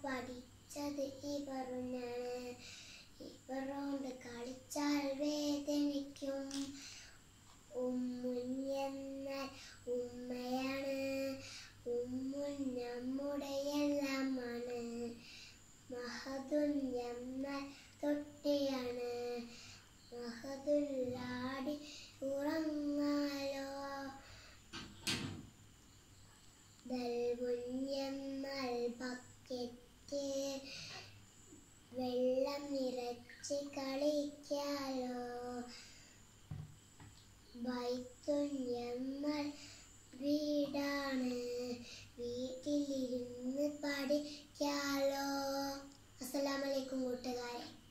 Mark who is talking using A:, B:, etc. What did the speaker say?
A: പഠിച്ചത് ഇവറുന്നാണ് ഇവരോണ്ട് കളിച്ചാൽ വേദനിക്കും ഉമ്മുൻ എന്നാൽ ഉമ്മയാണ് ഉമ്മുൻ നമ്മുടെ എല്ലാമാണ് മഹതുൻ എന്നാൽ തൊട്ടിയാണ് മഹതുല്ലാടി ഉറങ്ങാലോ ദൽവുൻ എന്നാൽ ബക്കറ്റ് വെള്ളം നിറച്ച് കളിക്കാലോ ബൈത്തുൻ എന്നാൽ വീടാണ് വീട്ടിലിരുന്ന് പഠിക്കാലോ അസ്സലാമലൈക്കും കൂട്ടുകാരെ